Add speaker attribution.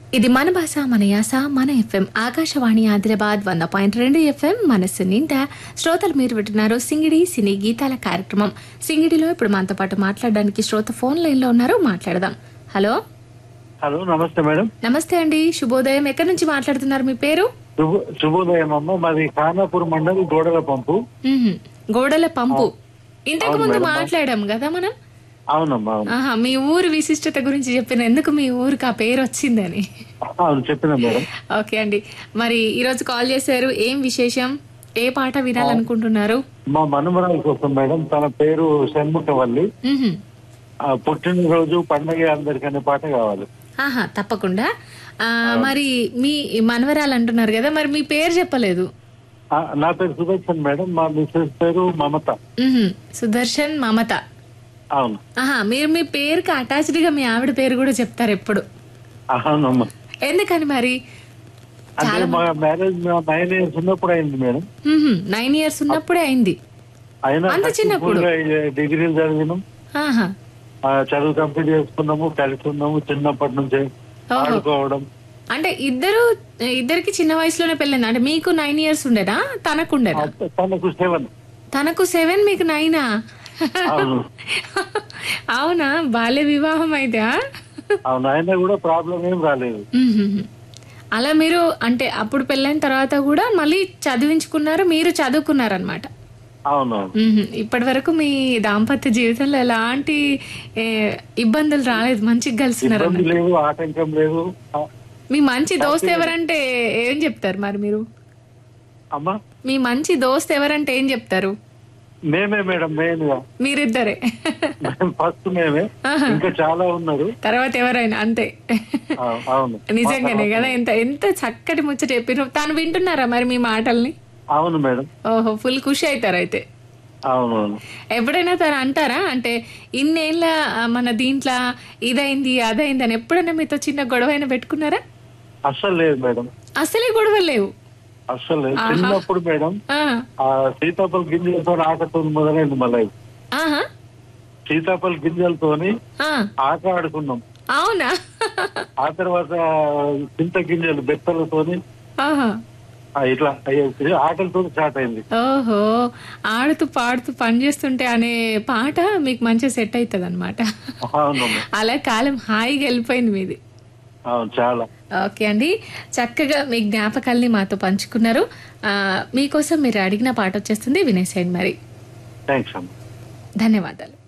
Speaker 1: ఇది మన భాష మన యాస మన ఎఫ్ఎం ఆకాశవాణి ఆదిలాబాద్ వంద పాయింట్ రెండు ఎఫ్ఎం మనస్సు నిండా శ్రోతలు మీరు వింటున్నారు సింగిడి సినీ గీతాల కార్యక్రమం సింగిడిలో ఇప్పుడు మనతో పాటు మాట్లాడడానికి శ్రోత ఫోన్ లైన్ లో ఉన్నారు మాట్లాడదాం హలో
Speaker 2: హలో నమస్తే మేడం
Speaker 1: నమస్తే అండి శుభోదయం ఎక్కడి నుంచి మాట్లాడుతున్నారు మీ పేరు
Speaker 2: శుభ శుభోదయం అమ్మ మాది ఖానాపూర్ మండలి గోడల పంపు
Speaker 1: మ్మ్హ్మ్. గోడల పంపు ఇంతకు
Speaker 2: అవును
Speaker 1: ముందు
Speaker 2: మేడం.
Speaker 1: మాట్లాడాం కదా మనం
Speaker 2: అవునమ్మా అవును
Speaker 1: ఆహా మీ ఊరు విశిష్టత గురించి చెప్పిన ఎందుకు మీ ఊరికి ఆ పేరు వచ్చిందని
Speaker 2: అవును చెప్పిన మేడం
Speaker 1: ఓకే అండి మరి ఈరోజు కాల్ చేశారు ఏం విశేషం ఏ పాట వినాలనుకుంటున్నారు
Speaker 2: మా మనుమరాల కోసం మేడం తన పేరు షణ్ముఖవల్లి
Speaker 1: మ్మ్హ్మ్.
Speaker 2: ఆ, పుట్టినరోజు పండగ అందరికి అనే పాట కావాలి
Speaker 1: ఆహా తప్పకుండా ఆ, మరి మీ మనవరాలు అంటున్నారు కదా మరి మీ పేరు చెప్పలేదు
Speaker 2: ఆ, నా పేరు సుదర్శన్ మేడం మా మిస్సెస్ పేరు మమత
Speaker 1: మ్మ్హ్మ్. సుదర్శన్ మమత
Speaker 2: అవును
Speaker 1: ఆహా మీరు మీ పేరుకి అటాచ్డ్ గా మీ ఆవిడ పేరు కూడా చెప్తారు ఎప్పుడు
Speaker 2: అవునమ్మా
Speaker 1: ఎందుకని మరి
Speaker 2: అంటే మా మ్యారేజ్ నైన్ ఇయర్స్ ఉన్నప్పుడు అయింది మేడం
Speaker 1: నైన్ ఇయర్స్ ఉన్నప్పుడే అయింది
Speaker 2: అయినా
Speaker 1: అంత చిన్నప్పుడు?
Speaker 2: successful గా డిగ్రీలు చదివినాం
Speaker 1: ఆహా
Speaker 2: ఆ, చదువు కంప్లీట్ చేసుకున్నాము కలిసి ఉన్నాము చిన్నప్పటి నుంచే
Speaker 1: ఓహో.
Speaker 2: ఆడుకోవడం
Speaker 1: అంటే ఇద్దరు ఇద్దరికి చిన్న వయసులోనే పెళ్ళింది అంటే మీకు నైన్ ఇయర్స్ ఉండేనా తనకు ఉండేనా
Speaker 2: తనకు సెవెన్
Speaker 1: తనకు సెవెన్ మీకు నైనా
Speaker 2: అవును
Speaker 1: అవునా బాల్య వివాహం అయితే ఆ?
Speaker 2: అవును అయినా కూడా ప్రాబ్లం ఏం రాలేదు
Speaker 1: మ్మ్హ్మ్. అలా మీరు అంటే అప్పుడు పెళ్ళైన తర్వాత కూడా మళ్ళీ చదివించుకున్నారు మీరు చదువుకున్నారనమాట
Speaker 2: అవునవును
Speaker 1: ఇప్పటి వరకు మీ దాంపత్య జీవితంలో ఎలాంటి ఏ, ఇబ్బందులు రాలేదు మంచిగా కలిసినారు
Speaker 2: ఇబ్బంది లేదు ఆటంకం లేదు ఆ,
Speaker 1: మీ మంచి దోస్త్ ఎవరంటే ఏం చెప్తారు మరి మీరు
Speaker 2: అమ్మా
Speaker 1: మీ మంచి దోస్త్ ఎవరంటే ఏం చెప్తారు
Speaker 2: మేమే మేడం మెయిన్ గా
Speaker 1: మీరిద్దరే
Speaker 2: మేము ఫస్ట్ మేమే ఇంకా చాలా ఉన్నారు
Speaker 1: తర్వాత ఎవరైనా అంతే
Speaker 2: ఆ, అవును
Speaker 1: నిజంగానే కదా ఎంత ఎంత చక్కటి ముచ్చట చెప్పిన తను వింటున్నారా మరి మీ మాటల్ని
Speaker 2: అవును మేడం
Speaker 1: ఓహో ఫుల్ ఖుషి అవుతారు అయితే
Speaker 2: అవునవును
Speaker 1: ఎప్పుడైనా తను అంటారా అంటే ఇన్నేళ్ళ ఆ, మన దీంట్లో ఇదైంది అదైంది అని ఎప్పుడైనా మీతో చిన్న గొడవ అయినా పెట్టుకున్నారా
Speaker 2: అస్సలు లేదు మేడం
Speaker 1: అసలే గొడవలు లేవు
Speaker 2: అస్సలు లేదు చిన్నప్పుడు మేడం
Speaker 1: ఆ,
Speaker 2: ఆ సీతాఫల గింజలతో ఆటతో మొదలైంది మళ్ళీ
Speaker 1: ఆహా
Speaker 2: సీతాఫల గింజలతోని
Speaker 1: ఆ,
Speaker 2: ఆట ఆడుకున్నాం
Speaker 1: అవునా
Speaker 2: ఆ తర్వాత చింత గింజలు బెత్తలతోని
Speaker 1: ఆహా
Speaker 2: ఆ, ఇట్లా అయ్యేసి ఆటలతో స్టార్ట్ అయింది
Speaker 1: ఓహో ఆడుతూ పాడుతూ పని చేస్తుంటే అనే పాట మీకు మంచిగా సెట్ అవుతుంది అనమాట
Speaker 2: అవునమ్మా
Speaker 1: అలా కాలం హాయిగా వెళ్ళిపోయింది మీది
Speaker 2: అవును చాలా
Speaker 1: ఓకే అండి చక్కగా మీ జ్ఞాపకాల్ని మాతో పంచుకున్నారు ఆ, మీకోసం మీరు అడిగిన పాట వచ్చేస్తుంది వినేసేయండి మరి
Speaker 2: థ్యాంక్స్ అమ్మా
Speaker 1: ధన్యవాదాలు